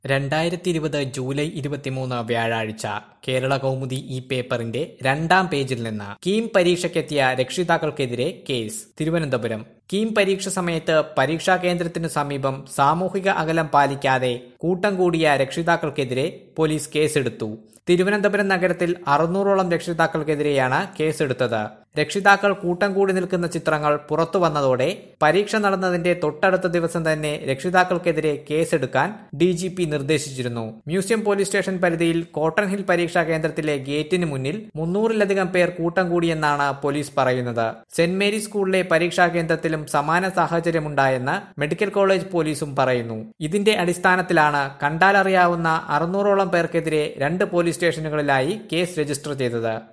രണ്ടായിരത്തി ഇരുപത് ജൂലൈ ഇരുപത്തിമൂന്ന് വ്യാഴാഴ്ച കേരള കൗമുദി ഈ പേപ്പറിന്റെ രണ്ടാം പേജിൽ നിന്ന് കീം പരീക്ഷയ്ക്കെത്തിയ രക്ഷിതാക്കൾക്കെതിരെ കേസ് തിരുവനന്തപുരം കീം പരീക്ഷ സമയത്ത് പരീക്ഷാ കേന്ദ്രത്തിനു സമീപം സാമൂഹിക അകലം പാലിക്കാതെ കൂട്ടം കൂടിയ രക്ഷിതാക്കൾക്കെതിരെ പോലീസ് കേസെടുത്തു തിരുവനന്തപുരം നഗരത്തിൽ അറുന്നൂറോളം രക്ഷിതാക്കൾക്കെതിരെയാണ് കേസെടുത്തത് രക്ഷിതാക്കൾ കൂട്ടം കൂടി നിൽക്കുന്ന ചിത്രങ്ങൾ പുറത്തു വന്നതോടെ പരീക്ഷ നടന്നതിന്റെ തൊട്ടടുത്ത ദിവസം തന്നെ രക്ഷിതാക്കൾക്കെതിരെ കേസെടുക്കാൻ ഡി ജി പി നിർദ്ദേശിച്ചിരുന്നു മ്യൂസിയം പോലീസ് സ്റ്റേഷൻ പരിധിയിൽ കോട്ടൺ ഹിൽ പരീക്ഷാ കേന്ദ്രത്തിലെ ഗേറ്റിന് മുന്നിൽ മുന്നൂറിലധികം പേർ കൂട്ടം കൂടിയെന്നാണ് പോലീസ് പറയുന്നത് സെന്റ് മേരീസ് സ്കൂളിലെ പരീക്ഷാ കേന്ദ്രത്തിലും സമാന സാഹചര്യമുണ്ടായെന്ന് മെഡിക്കൽ കോളേജ് പോലീസും പറയുന്നു ഇതിന്റെ അടിസ്ഥാനത്തിലാണ് കണ്ടാലറിയാവുന്ന അറുന്നൂറോളം പേർക്കെതിരെ രണ്ട് പോലീസ് സ്റ്റേഷനുകളിലായി കേസ് രജിസ്റ്റർ ചെയ്തത്